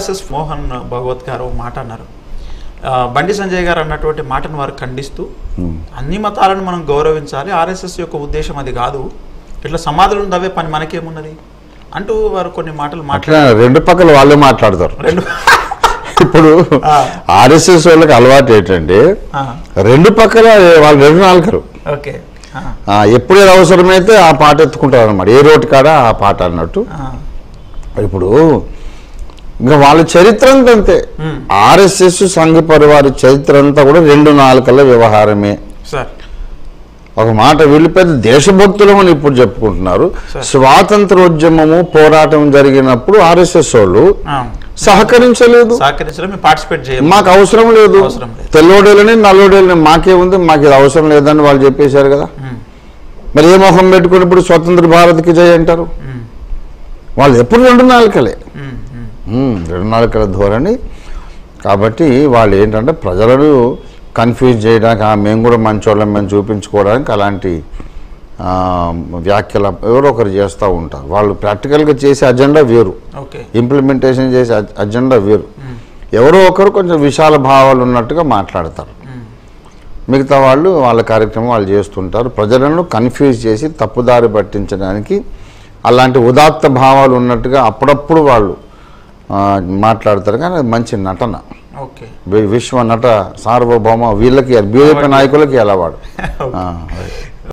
SS Mohan భగవత్ గారు ఒక మాట అన్నారు ఆ, బండి సంజయ్ గారు అన్నటువంటి మాటను వారు ఖండిస్తూ అన్ని మతాలను మనం గౌరవించాలి ఆర్ఎస్ఎస్ యొక్క ఉద్దేశం అది కాదు ఇట్లా సమాధులను దవ్వే పని మనకేమున్నది అంటూ వారు కొన్ని మాటలు అట్లా మాట్లాడారు రెండు పక్కల వాళ్ళే మాట్లాడతారు రెండు ఇప్పుడు ఆ. ఆర్ఎస్ఎస్ వాళ్ళకి అలవాటు ఏంటంటే ఆ, రెండు పక్కల వాళ్ళు రెండు నాలుకరు ఓకే ఆ, ఆ, ఎప్పుడు ఏది అవసరమైతే ఆ పాట ఎత్తుకుంటారు అనమాట ఏ రోడ్డు కాడ ఆ పాట అన్నట్టు ఆ, ఇప్పుడు ఇంకా వాళ్ళ చరిత్ర అంతా అంతే మ్మ్. ఆర్ఎస్ఎస్ సంఘ పరివార చరిత్ర అంతా కూడా రెండు నాలుకల వ్యవహారమే సార్ ఒక మాట వీళ్ళు పెద్ద దేశభక్తులు అని ఇప్పుడు చెప్పుకుంటున్నారు సరే. స్వాతంత్రోద్యమము పోరాటం జరిగినప్పుడు ఆర్ఎస్ఎస్ వాళ్ళు ఆ, సహకరించలేదు సహకరించడం మేము పార్టిసిపేట్ చేయం మాకు అవసరం లేదు అవసరం లేదు. తెల్లోడేలని నల్లోడేలని మాకే ఉంది మాకు ఇది అవసరం లేదని వాళ్ళు చెప్పేశారు కదా ఉమ్, మరి ఏ మొహం పెట్టుకుని ఇప్పుడు స్వతంత్ర భారత్కి జయ అంటారు ఉమ్, వాళ్ళు ఎప్పుడు రెండు నాలుకలే ఉమ్, ఉమ్, ఉమ్, రెండు నాలుకల ధోరణి కాబట్టి వాళ్ళు ఏంటంటే ప్రజలను కన్ఫ్యూజ్ చేయడానికి "ఆ, మేము కూడా మంచోళ్ళం మేము చూపించుకోవడానికి అలాంటి ఆ, వ్యాఖ్యలు ఎవరో ఒకరు చేస్తూ ఉంటారు వాళ్ళు ప్రాక్టికల్గా చేసే అజెండా వేరు ఓకే ఇంప్లిమెంటేషన్ చేసే అజ- అజెండా వేరు ఎవరో ఒకరు కొంచెం విశాల భావాలు ఉన్నట్టుగా మాట్లాడతారు ఉమ్, మిగతా వాళ్ళు వాళ్ళ కార్యక్రమం వాళ్ళు చేస్తుంటారు ప్రజలను కన్ఫ్యూజ్ చేసి తప్పుదారి పట్టించడానికి అలాంటి ఉదాత్త భావాలు ఉన్నట్టుగా అప్పుడప్పుడు వాళ్ళు ఆ, మాట్లాడతారు కానీ అది మంచి నటన ఓకే వి- విశ్వ నట సార్వభౌమ వీళ్ళకి బీజేపీ నాయకులకి అలవాడు ఓకే. ఆ, అది.